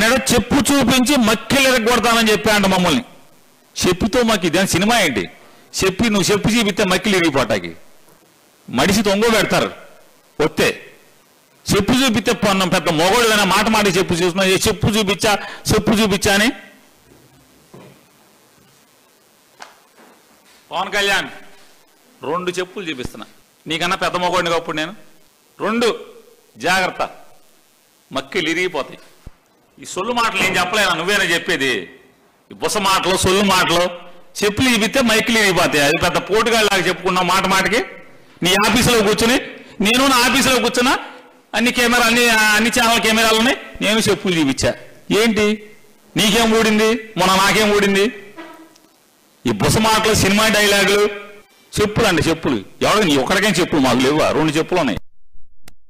ఆయన చెప్పు చూపించి మక్కిలు ఎరగొడతానని చెప్పాడు మమ్మల్ని చెప్పుతో మాకు ఇదేం సినిమా ఏంటి చెప్పి నువ్వు చెప్పు చూపిస్తే మక్కిలు ఇరిగిపోటాకి మడిసి తొంగ పెడతారు వస్తే చెప్పు చూపిస్తే పొన్నం పెద్ద మొగోడుదైనా మాట మాట చెప్పు చూస్తున్నా ఏ చెప్పు చూపించా చెప్పు చూపించా అని పవన్ కళ్యాణ్ రెండు చెప్పులు చూపిస్తున్నా నీకన్నా పెద్ద మొగోడిని అప్పుడు నేను రెండు జాగ్రత్త మక్కిలు ఇరిగిపోతాయి ఈ సొల్లు మాటలు ఏం చెప్పలేనా నువ్వేనా చెప్పేది ఈ బుస మాటలు సొల్లు మాటలు చెప్పులు ఇవితే మైకిలు ఇరిగిపోతాయి అది పెద్ద పోటుగాళ్ళలాగా చెప్పుకున్నావు మాట మాటకి నీ ఆఫీసులో కూర్చుని నేను నా ఆఫీసులో కూర్చున్నా అన్ని కెమెరా అన్ని అన్ని ఛానల్ కెమెరాలు ఉన్నాయి నేను చెప్పులు చూపించా ఏంటి నీకేం ఊడింది మొన్న నాకేం ఊడింది ఈ బుస మాటలు సినిమా డైలాగులు చెప్పులు అండి చెప్పులు ఎవరు నీ ఒక్కడికేం చెప్పులు మాకు లేవా రెండు చెప్పులు ఉన్నాయి